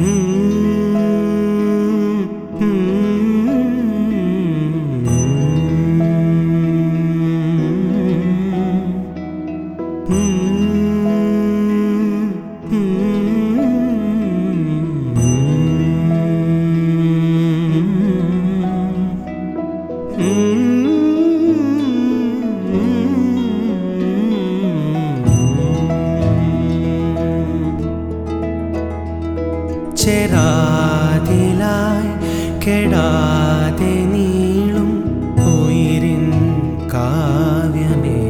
ചെറാതിലായി കെടാതെ നീളും ഉയിരിൻ കാവ്യമേ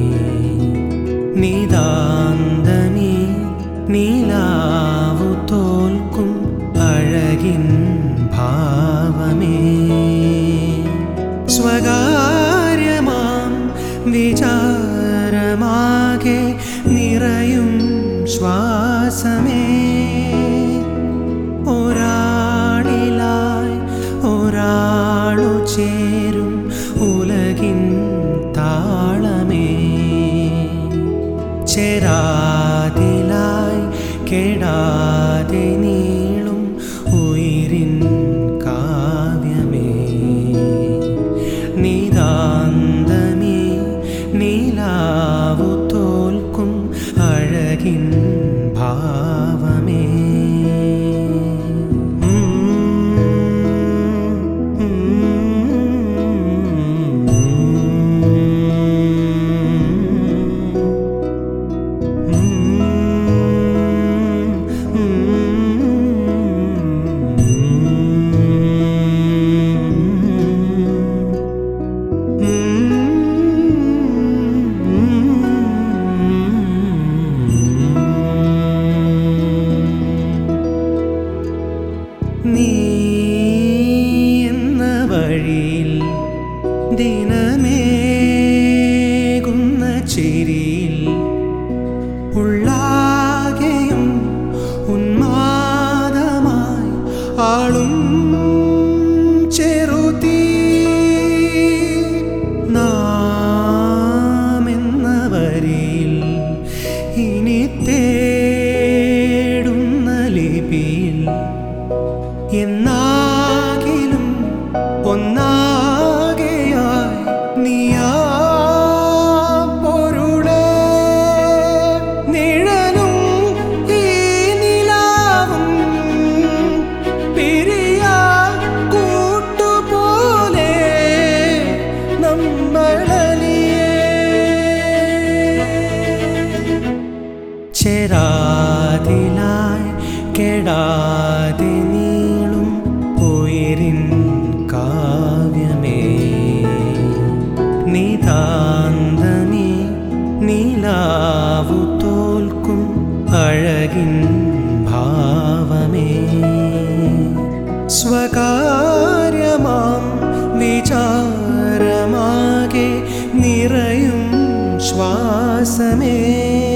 നിതാന്തമേ നീലാവു തോൽക്കും അഴകിൻ ഭാവമേ സ്വകാര്യമാം വിചാരമാകെ നിറയും ശ്വാസമേ ഒരാളിലായി ഒരാളു ചേരും ഉലകിൻ താളമേ ചേരാതിലായി കെടാതെ നീളും ഉയിരിൻ കാവ്യമേ നിതാന്തമേ നീലാവു തോൽക്കും അഴകിൻ ഭാവമേ നീ എന്ന വഴിയിൽ ദിനമേകുന്ന ചിരിയിൽ ഉള്ളാകെയും ഉന്മാദമായി ആളും ചെറുതീ നാം എന്ന വരിയിൽ ഇനി തേടുന്ന ലിപിയിൽ എന്നാകിലും ഒന്നാകെയായി നീയാ പൊരുളേ നിഴലും ഈ നിലാവും പിരിയാ കൂട്ടുപോലെ നമ്മളലിയേ ചെരാതിലായി കെടാതെ നീളും ഉയിരിൻ കാവ്യമേ നിതാന്തമേ നീലാവു തോൽക്കും അഴകിൻ ഭാവമേ സ്വകാര്യമാം വിചാരമാകെ നിറയും ശ്വാസമേ